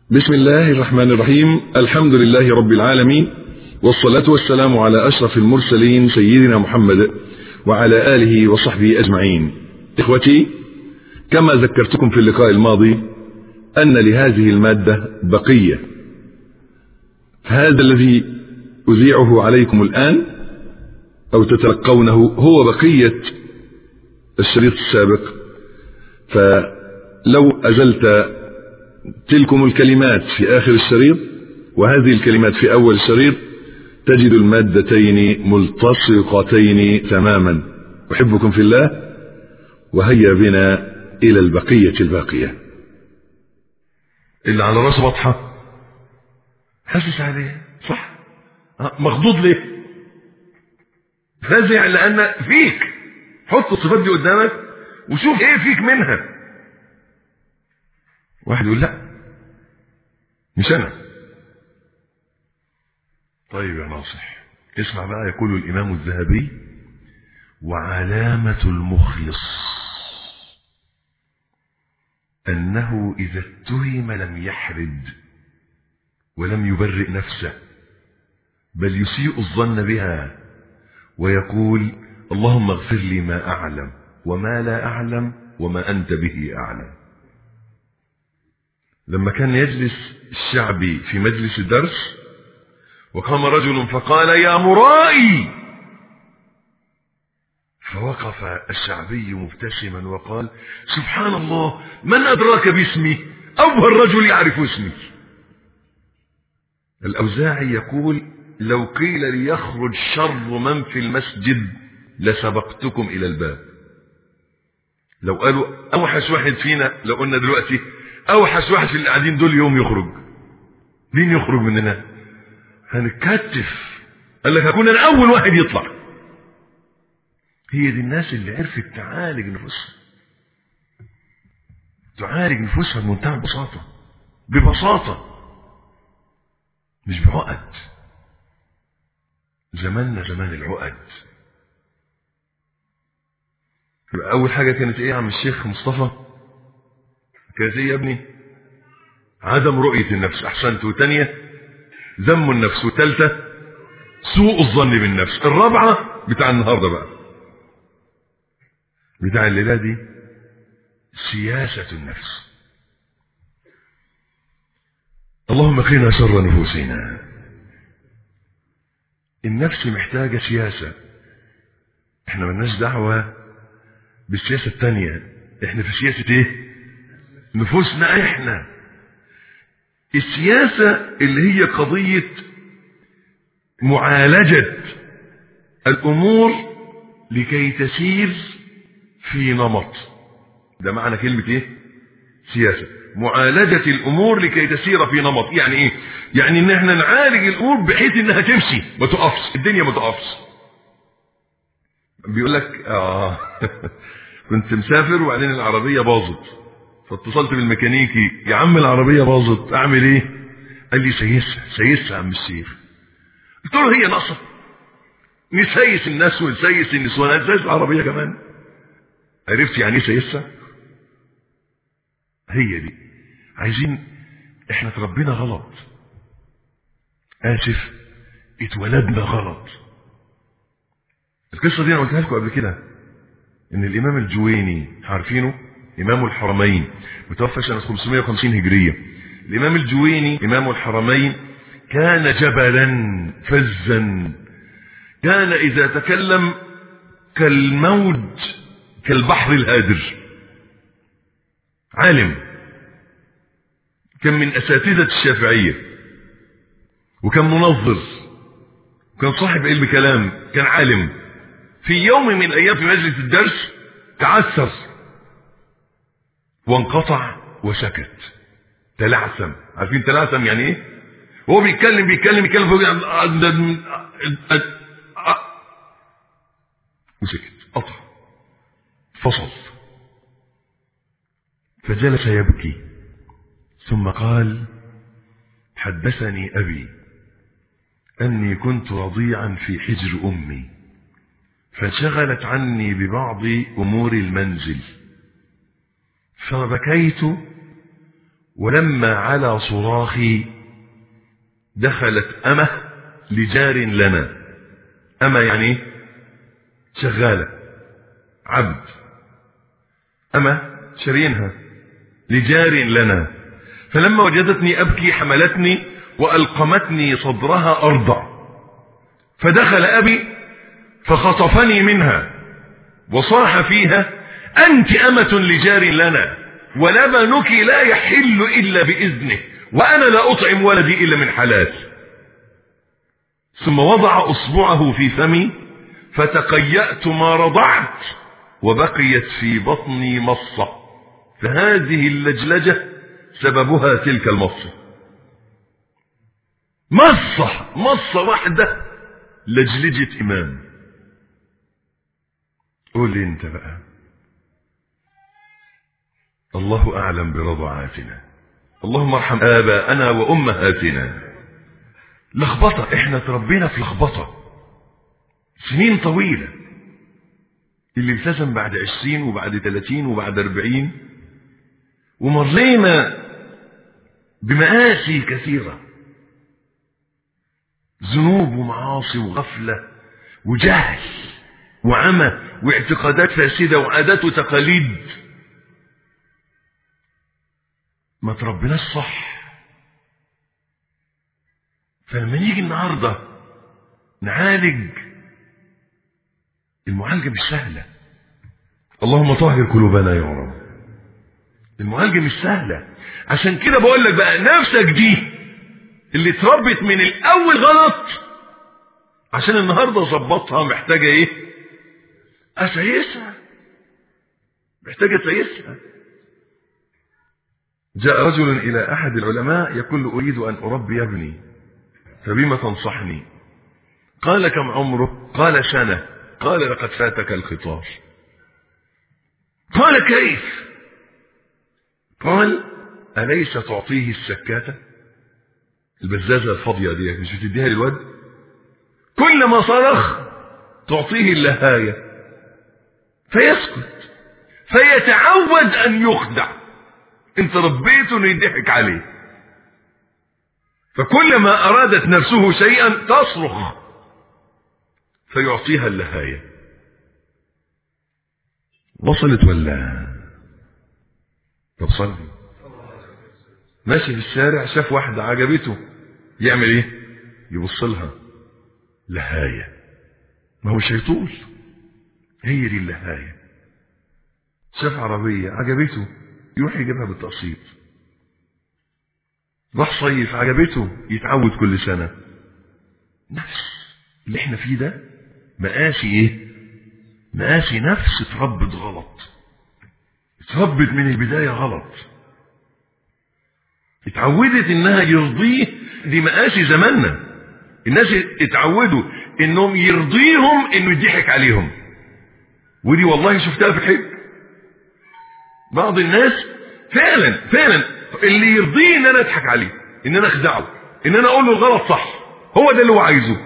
بسم الله الرحمن الرحيم الحمد لله رب العالمين والصلاة والسلام على أشرف المرسلين سيدنا محمد وعلى آله وصحبه أجمعين إخوتي كما ذكرتكم في اللقاء الماضي أن لهذه المادة بقية هذا الذي أذيعه عليكم الآن أو تتلقونه هو بقية الشريط السابق فلو أزلت تلكم الكلمات في آخر الشريط وهذه الكلمات في أول الشريط تجد المادتين ملتصقتين تماما أحبكم في الله وهيا بنا إلى البقية الباقية اللي على راسه بطحة حاسس عليه صح مخضوض ليه فازع لأن فيك حط الصفات دي قدامك وشوف ايه فيك منها واحد يقول لا مش انا طيب يا ناصح اسمع بقى يقول الامام الذهبي وعلامة المخلص انه اذا اتهم لم يحرد ولم يبرئ نفسه بل يسيء الظن بها ويقول اللهم اغفر لي ما اعلم وما لا اعلم وما انت به اعلم لما كان يجلس الشعبي في مجلس الدرس وقام رجل فقال يا مرائي فوقف الشعبي مبتسما وقال سبحان الله من أدراك باسمي أول الرجل يعرف اسمي الأوزاعي يقول لو قيل ليخرج شر من في المسجد لسبقتكم إلى الباب لو قالوا أوحش واحد فينا لو قلنا دلوقتي اوحش واحد في اللي قاعدين دول يوم يخرج مين يخرج مننا هنتكتف قال لك هكون انا اول واحد يطلع هي دي الناس اللي عرفت تعالج نفوسها تعالج نفوسها بمنتهى البساطة ببساطة مش بعقد زماننا زمان العقد أول حاجة كانت إيه يا عم الشيخ مصطفى؟ كانت ايه يا ابني عدم رؤية النفس احسنت وثانية ذم النفس وثالثة سوء الظن بالنفس الرابعة بتاع النهاردة بقى بتاع الليلة دي سياسة النفس اللهم قنا شر نفوسنا النفس محتاجة سياسة احنا ملناش دعوة بالسياسة التانية احنا في سياسة ايه نفوسنا احنا السياسة اللي هي قضية معالجة الامور لكي تسير في نمط ده معنى كلمة ايه سياسة معالجة الامور لكي تسير في نمط يعني ايه يعني ان احنا نعالج الامور بحيث انها تمشي ما تقفش الدنيا ما تقفش بيقول لك اه كنت مسافر وبعدين العربية باظت فاتصلت بالميكانيكي يا عم العربية باظت اعمل ايه قال لي سيسها سيسها يا عم الشيخ قلت له هي ناقصة نسيس الناس ونسيس النسوان نسيس العربية كمان عرفت يعني ايه سيسها هي دي عايزين احنا تربينا غلط اسف اتولدنا غلط القصة دي انا قلتها لكم قبل كده ان الامام الجويني عارفينه إمام الحرمين متوفى سنة 550 هجرية الإمام الجويني إمام الحرمين كان جبلا فزا كان إذا تكلم كالموج كالبحر الهادر عالم كان من أساتذة الشافعية وكان منظر وكان صاحب علم كلام كان عالم في يوم من الأيام في مجلس الدرس تعثر وانقطع وسكت تلعثم عارفين تلعثم يعني ايه هو بيتكلم بيتكلم بيتكلم وسكت قطع فصل فجلس يبكي ثم قال حدثني أبي أني كنت رضيعا في حجر أمي فانشغلت عني ببعض أمور المنزل فبكيت ولما على صراخي دخلت أمه لجار لنا أمه يعني شغالة عبد أمه شرينها لجار لنا فلما وجدتني أبكي حملتني وألقمتني صدرها أرضع فدخل أبي فخطفني منها وصاح فيها أنت أمة لجار لنا ولبنك لا يحل إلا بإذنه وأنا لا أطعم ولدي إلا من حلال ثم وضع أصبعه في فمي فتقيأت ما رضعت وبقيت في بطني مصة فهذه اللجلجة سببها تلك المصة مصة مصة واحدة لجلجة إمام قول لي انت بقى الله أعلم برضعاتنا اللهم ارحم آباءنا وأمهاتنا لخبطة احنا تربينا في لخبطة سنين طويلة اللي التزم بعد عشرين وبعد ثلاثين وبعد أربعين ومرينا بمآسي كثيرة ذنوب ومعاصي وغفلة وجهل وعمى واعتقادات فاسدة وعادات وتقاليد ما تربناش صح فلما نيجي النهاردة نعالج المعالجة مش سهلة اللهم طهر قلوبنا يا رب المعالجة مش سهلة عشان كده بقول لك بقى نفسك دي اللي اتربت من الاول غلط عشان النهاردة ظبطها محتاجة ايه اسيسها محتاجة تسيسها جاء رجل الى احد العلماء يقول له اريد ان اربي ابني فبما تنصحني قال كم عمره قال سنة قال لقد فاتك الخطاب قال كيف قال أليس تعطيه السكاتة البزازة الفاضية دي مش بتديها للواد كل ما صرخ تعطيه اللهاية فيسكت فيتعود أن يخدع انت ربيته انه يضحك عليه فكلما أرادت نفسه شيئا تصرخ فيعطيها اللهاية وصلت ولا طب صلي ماشي في الشارع شاف واحدة عجبته يعمل ايه يبص لها لهاية ما هو شيطول هي دي اللهاية شاف عربية عجبته يروح يجيبها بالتقسيط راح صيف عجبته يتعود كل سنة نفس اللي احنا فيه ده مقاسي ايه مقاسي نفس اتربت غلط اتربت من البداية غلط اتعودت انها يرضيه دي مقاسي زماننا الناس اتعودوا انهم يرضيهم انه يضحك عليهم ودي والله شفتها في الحج بعض الناس فعلا فعلا اللي يرضيه ان انا اضحك عليه ان انا اخدعه ان انا اقول له الغلط صح هو ده اللي هو عايزه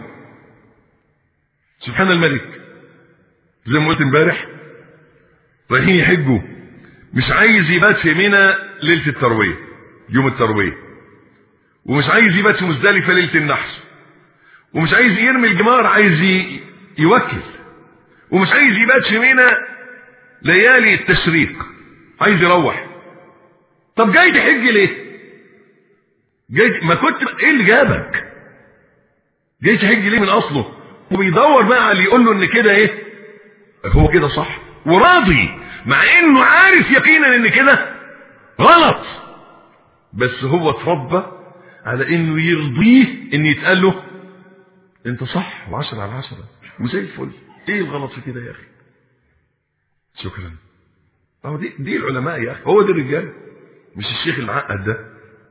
سبحان الملك زي ما قلت امبارح رايحين يحجوا مش عايز يبات في منى ليله الترويه يوم الترويه ومش عايز يبات في مزدلفه ليله النحر ومش عايز يرمي الجمار عايز يوكل ومش عايز يبات في منى ليالي التشريق عايز يروح طب جاي تحج ليه جاي ما كنت ايه اللي جابك جاي تحج ليه من اصله وبيدور بقى على اللي يقول له ان كده ايه هو كده صح وراضي مع انه عارف يقينا ان كده غلط بس هو اتربى على انه يرضيه ان يتقال له انت صح وعشرة على عشرة وزي الفل ايه الغلط في كده يا اخي شكرا اهو دي دي العلماء يا اخي هو ده الرجال مش الشيخ المعقد ده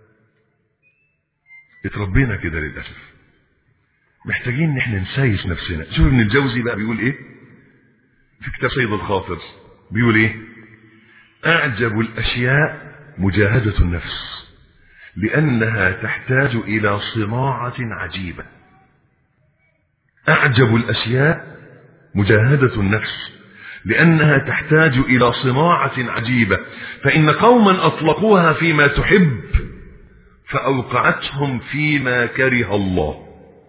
اتربينا كده للاسف محتاجين ان احنا نسايس نفسنا شوف ابن الجوزي بقى بيقول ايه في كتاب سيد الخاطر بيقول ايه اعجب الاشياء مجاهدة النفس لانها تحتاج الى صناعة عجيبة اعجب الاشياء مجاهدة النفس لأنها تحتاج إلى صناعة عجيبة فإن قوما أطلقوها فيما تحب فأوقعتهم فيما كره الله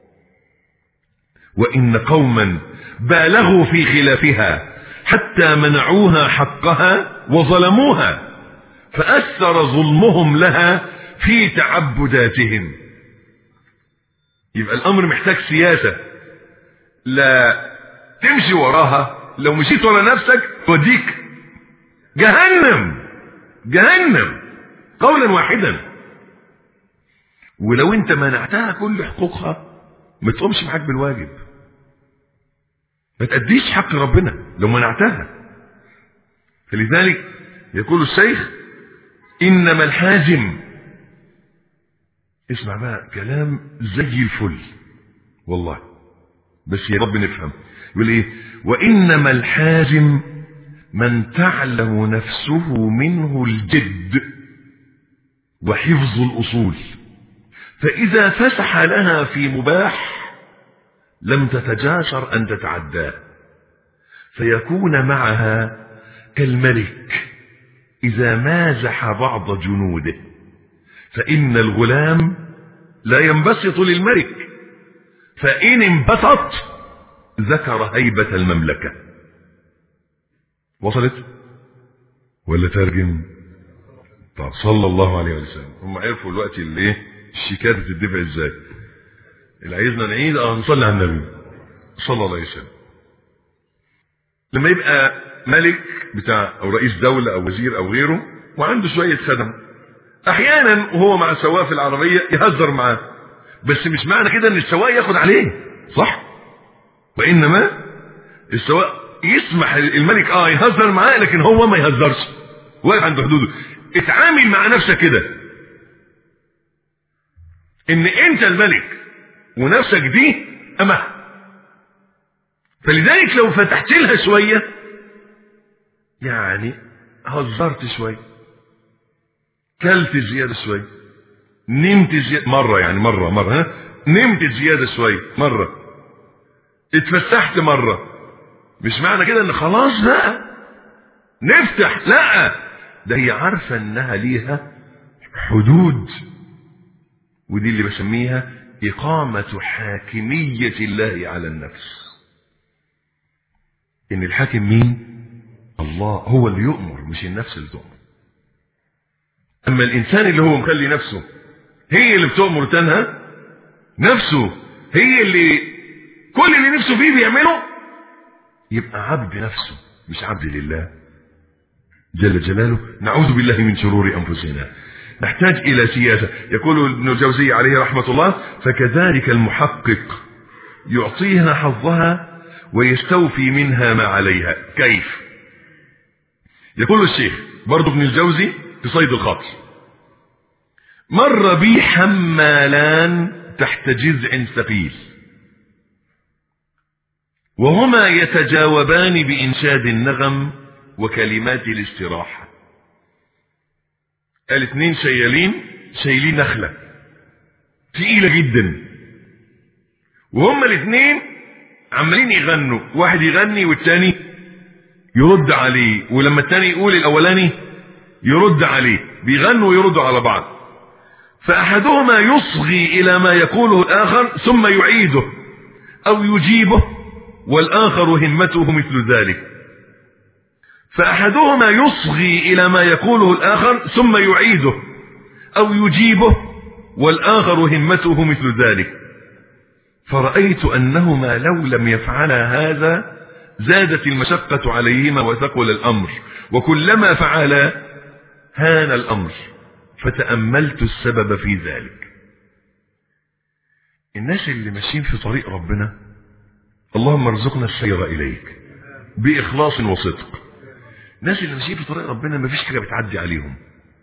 وإن قوما بالغوا في خلافها حتى منعوها حقها وظلموها فأثر ظلمهم لها في تعبداتهم يبقى الأمر محتاج سياسة لا تمشي وراها لو مشيت ورا نفسك توديك جهنم جهنم قولا واحدا ولو انت منعتها كل حقوقها ما تقومش معاك بالواجب ما تأديش حق ربنا لو منعتها فلذلك يقول الشيخ إنما الحازم اسمع بقى كلام زي الفل والله بس يا رب نفهم يقول ايه وإنما الحازم من تعلم نفسه منه الجد وحفظ الأصول فإذا فسح لها في مباح لم تتجاسر أن تتعداه فيكون معها كالملك إذا مازح بعض جنوده فإن الغلام لا ينبسط للملك فإن انبسط ذكر هيبة المملكة وصلت ولا ترجم طب صلى الله عليه وسلم هم عرفوا الوقت اللي ايه الشيكات بتدفع ازاي اللي عايزنا نعيد اه نصلي على النبي صلى الله عليه وسلم لما يبقى ملك بتاع او رئيس دولة او وزير او غيره وعنده شوية خدم احيانا وهو مع السواق في العربية يهزر معاه بس مش معنى كده ان السواق ياخد عليه صح وانما السواق يسمح الملك اه يهزر معاه لكن هو ما يهزرش واقف عند حدوده اتعامل مع نفسك كده ان انت الملك ونفسك دي امه فلذلك لو فتحت لها شوية يعني هزرت شوية كلت زيادة شوية نمت زيادة مرة يعني مرة مرة ها نمت زيادة شوية مرة اتفسحت مرة مش معنى كده ان خلاص بقى نفتح لا ده هي عارفة انها ليها حدود ودي اللي بسميها إقامة حاكمية الله على النفس إن الحاكم مين؟ الله هو اللي يؤمر مش النفس اللي تؤمر أما الإنسان اللي هو مخلي نفسه هي اللي بتؤمر تنهى نفسه هي اللي كل اللي نفسه فيه بيعمله يبقى عبد نفسه مش عبد لله جل جلاله نعوذ بالله من شرور أنفسنا نحتاج إلى سياسة يقول ابن الجوزي عليه رحمة الله فكذلك المحقق يعطيها حظها ويستوفي منها ما عليها كيف يقول الشيخ برضو ابن الجوزي في صيد الخاطر مر بي حمالان تحت جذع ثقيل وهما يتجاوبان بإنشاد النغم وكلمات الاستراحة قال اتنين شيالين شايلين نخلة تقيلة جدا وهما الاثنين عمالين يغنوا واحد يغني والتاني يرد عليه ولما التاني يقول الاولاني يرد عليه بيغنوا ويردوا على بعض فاحدهما يصغي الى ما يقوله الاخر ثم يعيده او يجيبه والاخر همته مثل ذلك فأحدهما يصغي إلى ما يقوله الآخر ثم يعيده أو يجيبه والآخر همته مثل ذلك فرأيت أنهما لو لم يفعلا هذا زادت المشقة عليهما وثقل الأمر وكلما فعلا هان الأمر فتأملت السبب في ذلك الناس اللي ماشيين في طريق ربنا اللهم ارزقنا السير إليك بإخلاص وصدق الناس اللي ماشيين في طريق ربنا ما فيش حاجة بتعدي عليهم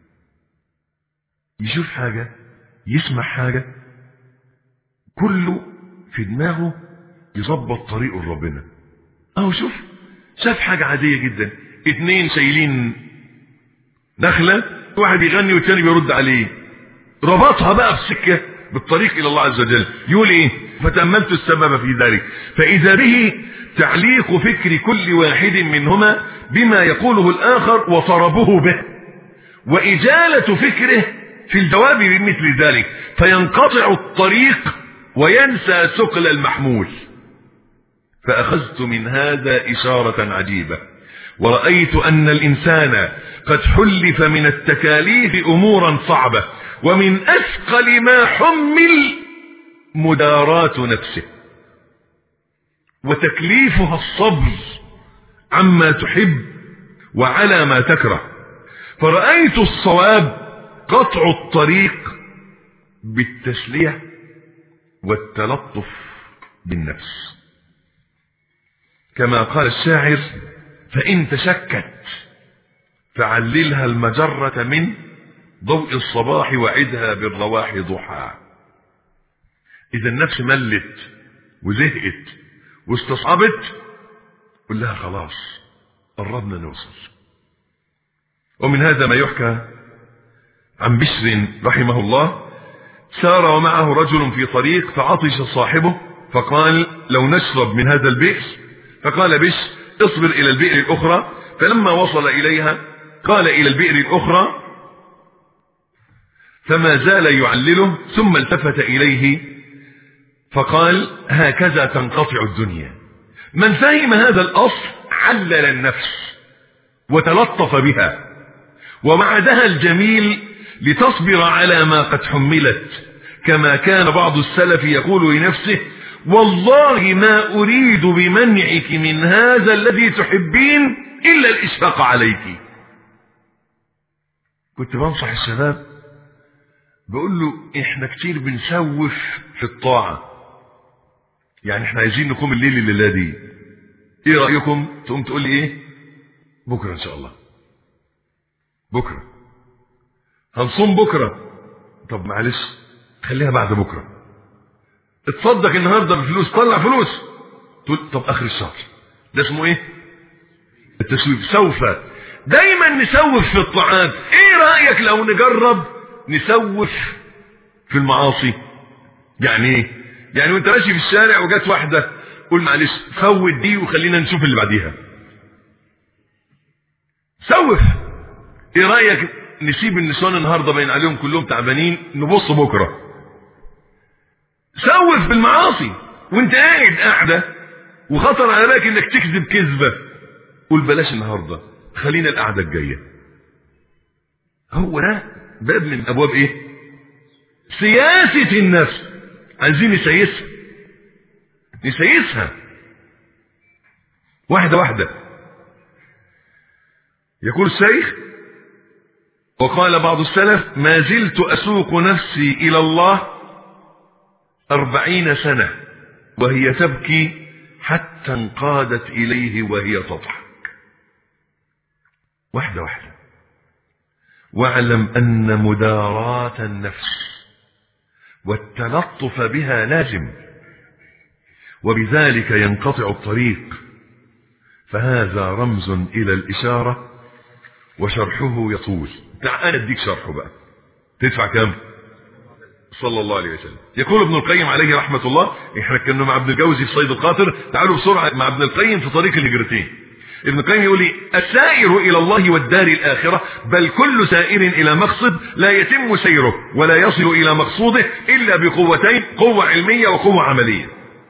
يشوف حاجة يسمع حاجة كله في دماغه يظبط طريقه لربنا اهو شوف شاف حاجة عادية جدا اتنين شايلين نخلة واحد يغني والتاني بيرد عليه ربطها بقى في سكة بالطريق الى الله عز وجل يقول ايه فتأملت السبب في ذلك فإذا به تعليق فكر كل واحد منهما بما يقوله الآخر وطربه به وإجالة فكره في الجواب بمثل ذلك فينقطع الطريق وينسى ثقل المحمول فأخذت من هذا إشارة عجيبة ورأيت أن الإنسان قد حلف من التكاليف أمورا صعبة ومن أثقل ما حمل مداراة نفسه وتكليفها الصبر عما تحب وعلى ما تكره فرأيت الصواب قطع الطريق بالتسلية والتلطف بالنفس كما قال الشاعر فإن تشكت فعللها المجرة من ضوء الصباح وعدها بالرواح ضحى إذا النفس ملت وزهقت واستصعبت قل لها خلاص قربنا نوصل ومن هذا ما يحكى عن بشر رحمه الله سار ومعه رجل في طريق فعطش صاحبه فقال لو نشرب من هذا البئر فقال بشر اصبر إلى البئر الأخرى فلما وصل إليها قال إلى البئر الأخرى فما زال يعلله ثم التفت إليه فقال هكذا تنقطع الدنيا من فهم هذا الأصل علل النفس وتلطف بها ووعدها الجميل لتصبر على ما قد حملت كما كان بعض السلف يقول لنفسه والله ما أريد بمنعك من هذا الذي تحبين إلا الإشفاق عليك كنت بنصح الشباب بقول له احنا كتير بنسوف في الطاعة يعني احنا عايزين نقوم الليل الليلة دي ايه رأيكم تقوم تقول لي ايه بكرة ان شاء الله بكرة هنصوم بكرة طب معلش خليها بعد بكرة اتصدق النهاردة بفلوس طلع فلوس تقول طب اخر الشهر ده اسمه ايه التسويف سوف دايما نسوف في الطاعات ايه رأيك لو نجرب نسوف في المعاصي يعني ايه يعني وانت ماشي في الشارع وجات واحدة قول معلش فوت دي وخلينا نشوف اللي بعديها سوف ايه رأيك نسيب النسوان النهاردة بين عليهم كلهم تعبانين نبص بكرة سوف بالمعاصي وانت قاعد قاعدة وخطر على بالك انك تكذب كذبة قول بلاش النهاردة خلينا القعدة الجاية هو ده باب من ابواب ايه سياسة النفس عايزين نسيسها نسيسها واحدة واحدة يقول الشيخ وقال بعض السلف ما زلت أسوق نفسي إلى الله أربعين سنة وهي تبكي حتى انقادت إليه وهي تضحك واحدة واحدة واعلم أن مداراة النفس والتلطف بها لازم وبذلك ينقطع الطريق فهذا رمز إلى الإشارة وشرحه يطول تعال اديك شرحه بقى تدفع كام صلى الله عليه وسلم يقول ابن القيم عليه رحمة الله احنا كنا مع ابن الجوزي في صيد القاطر تعالوا بسرعة مع ابن القيم في طريق الهجرتين ابن القيم يقول لي السائر إلى الله والدار الآخرة بل كل سائر إلى مقصد لا يتم سيره ولا يصل إلى مقصوده إلا بقوتين قوة علمية وقوة عملية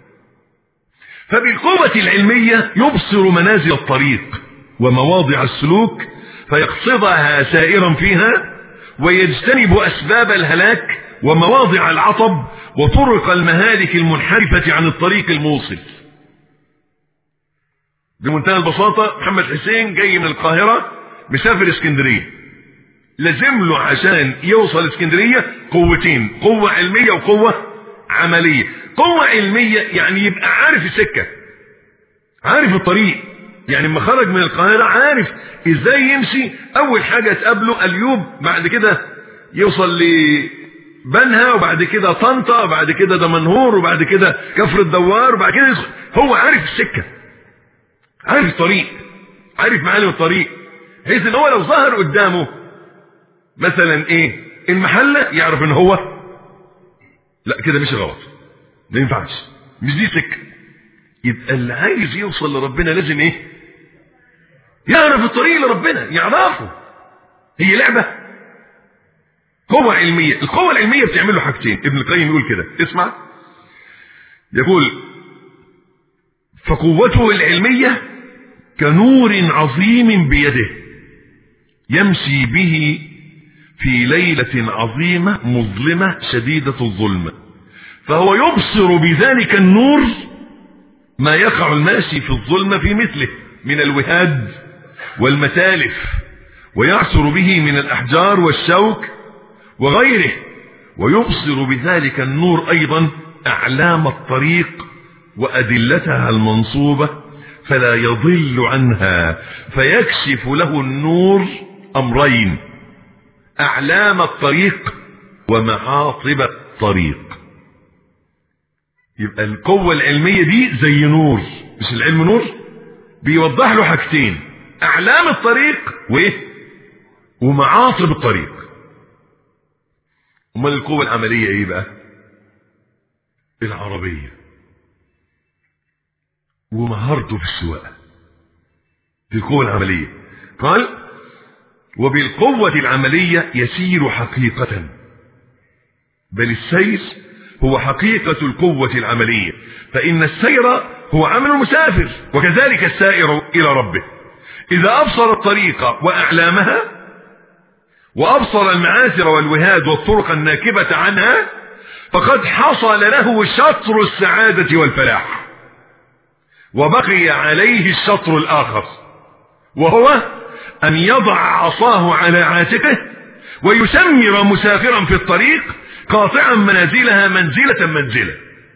فبالقوة العلمية يبصر منازل الطريق ومواضع السلوك فيقصدها سائرا فيها ويجتنب أسباب الهلاك ومواضع العطب وطرق المهالك المنحرفة عن الطريق الموصل بمنتهى البساطة محمد حسين جاي من القاهرة مسافر اسكندرية لازم له عشان يوصل اسكندرية قوتين قوة علمية وقوة عملية قوة علمية يعني يبقى عارف السكة عارف الطريق يعني لما خرج من القاهرة عارف ازاي يمشي اول حاجة تقابله اليوب بعد كده يوصل لبنها وبعد كده طنطا وبعد كده دمنهور وبعد كده كفر الدوار وبعد كده يدخل هو عارف السكة عارف الطريق عارف معالم الطريق بحيث ان هو لو ظهر قدامه مثلا ايه المحلة يعرف ان هو لا كده مش غلط ما ينفعش مش دي سكه يبقى اللي عايز يوصل لربنا لازم ايه يعرف الطريق لربنا يعرفه هي لعبه قوة علمية القوة العلمية بتعمل له حاجتين ابن القيم يقول كده اسمع يقول فقوته العلمية كنور عظيم بيده يمشي به في ليلة عظيمة مظلمة شديدة الظلمة فهو يبصر بذلك النور ما يقع الماشي في الظلمة في مثله من الوهاد والمتالف ويعصر به من الأحجار والشوك وغيره ويبصر بذلك النور أيضا أعلام الطريق وأدلتها المنصوبة فلا يضل عنها فيكشف له النور أمرين أعلام الطريق ومعاطب الطريق يبقى القوة العلمية دي زي نور مش العلم نور بيوضح له حاجتين أعلام الطريق وإيه ومعاطب الطريق امال القوة العملية ايه بقى العربية ومهارته في السواقة دي القوة العملية قال وبالقوة العملية يسير حقيقة بل السير هو حقيقة القوة العملية فإن السير هو عمل المسافر وكذلك السائر إلى ربه إذا أبصر الطريق وأعلامها وأبصر المعاثر والوهاد والطرق الناكبة عنها فقد حصل له شطر السعادة والفلاح وبقي عليه الشطر الآخر وهو أن يضع عصاه على عاتقه ويسمر مسافرا في الطريق قاطعا منازلها منزلة منزلة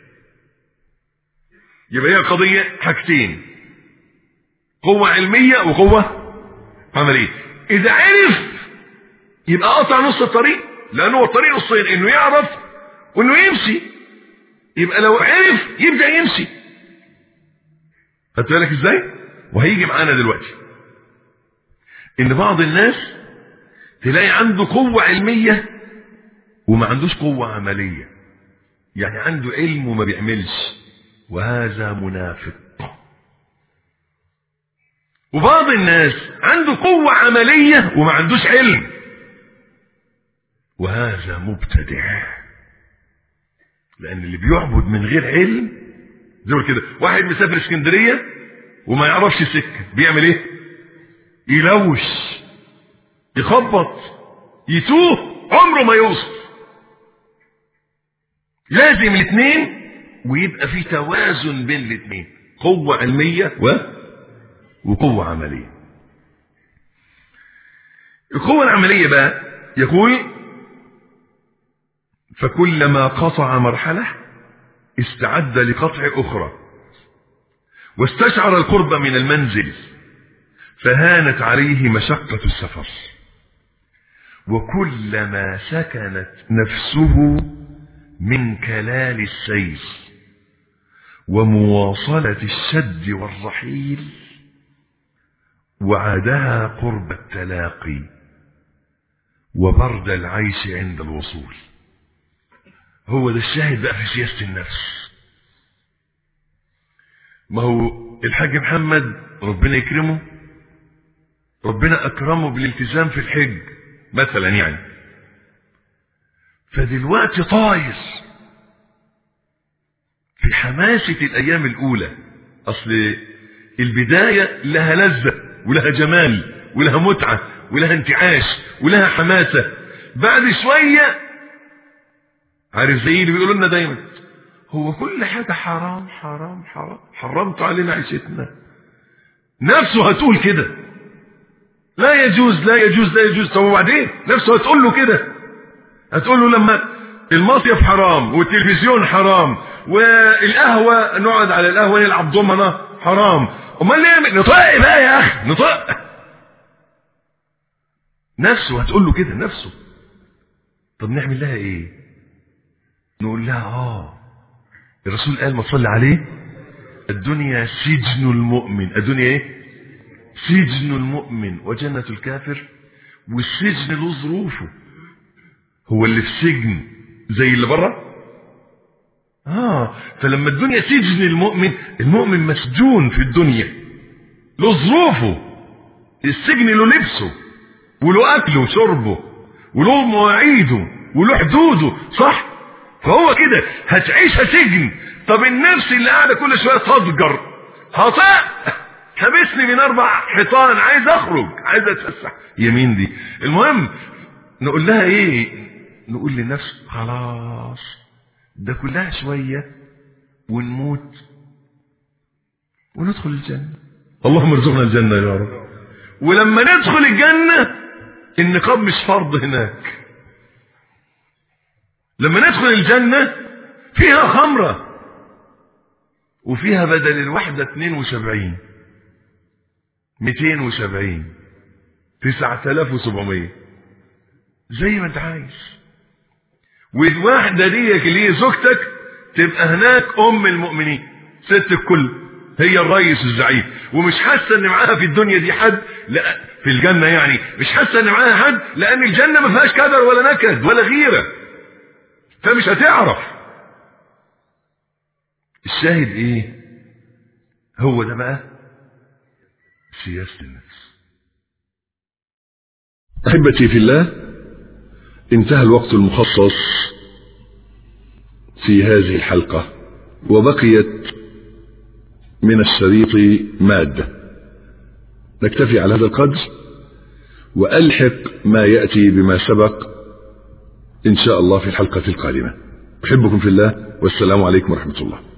يبقى هي القضية حاجتين قوة علمية وقوة عملية إذا عرف يبقى قطع نص الطريق لأنه هو الطريق نصين إنه يعرف وإنه يمشي يبقى لو عرف يبدأ يمشي خدت بالك إزاي؟ وهيجي معانا دلوقتي إن بعض الناس تلاقي عنده قوة علمية وما عندوش قوة عملية يعني عنده علم وما بيعملش وهذا منافق وبعض الناس عنده قوة عملية وما عندوش علم وهذا مبتدع لأن اللي بيعبد من غير علم زي كده واحد مسافر اسكندرية وما يعرفش سكة بيعمل ايه يلوش يخبط يتوه عمره ما يوصل لازم الاثنين ويبقى في توازن بين الاثنين قوة علمية و... وقوة عملية القوة العملية بقى يقول فكلما قطع مرحلة استعد لقطع أخرى واستشعر القرب من المنزل فهانت عليه مشقة السفر وكلما سكنت نفسه من كلال السير ومواصلة الشد والرحيل وعادها قرب التلاقي وبرد العيش عند الوصول هو ده الشاهد بقى في سياسة النفس ما هو الحاج محمد ربنا يكرمه ربنا أكرمه بالالتزام في الحج مثلا يعني فدلوقتي طاير في حماسة الأيام الأولى أصل البداية لها لذة ولها جمال ولها متعة ولها انتعاش ولها حماسة بعد شوية عارف زي اللي بيقولوا لنا دايما هو كل حاجة حرام حرام حرام حرمت علينا عيشتنا نفسه هتقول كده لا يجوز لا يجوز لا يجوز طب وبعدين نفسه هتقول له كده هتقول له لما المصيف حرام والتلفزيون حرام والقهوة نقعد على القهوة نلعب ضمنة حرام امال ليه نطق بقى يا اخي نطق نفسه هتقول له كده نفسه طب نعمل لها ايه نقول لها اه الرسول قال ما تصلي عليه الدنيا سجن المؤمن الدنيا ايه سجن المؤمن وجنة الكافر والسجن له ظروفه هو اللي في سجن زي اللي بره اه فلما الدنيا سجن المؤمن المؤمن مسجون في الدنيا له ظروفه السجن له لبسه وله اكله وشربه وله مواعيده وله حدوده صح فهو كده هتعيشها سجن طب النفس اللي قاعده كل شويه تضجر هطاء حبسني من اربع حيطان عايز اخرج عايز اتفسح يمين دي المهم نقول لها ايه نقول للنفس خلاص ده كلها شويه ونموت وندخل الجنه اللهم ارزقنا الجنه يا رب ولما ندخل الجنه النقاب مش فرض هناك لما ندخل الجنة فيها خمرة وفيها بدل الوحدة 72 270 9700 زي ما انت عايز والواحدة ديك اللي هي زوجتك تبقى هناك أم المؤمنين ست الكل هي الرئيس الزعيم ومش حاسة ان معاها في الدنيا دي حد لا في الجنة يعني مش حاسة ان معاها حد لأن الجنة ما فيهاش كدر ولا نكد ولا غيرة فمش هتعرف الشاهد ايه هو ده بقى سياسة النفس أحبتي في الله انتهى الوقت المخصص في هذه الحلقة وبقيت من الشريط مادة نكتفي على هذا القدر وألحق ما يأتي بما سبق إن شاء الله في الحلقة القادمة أحبكم في الله والسلام عليكم ورحمة الله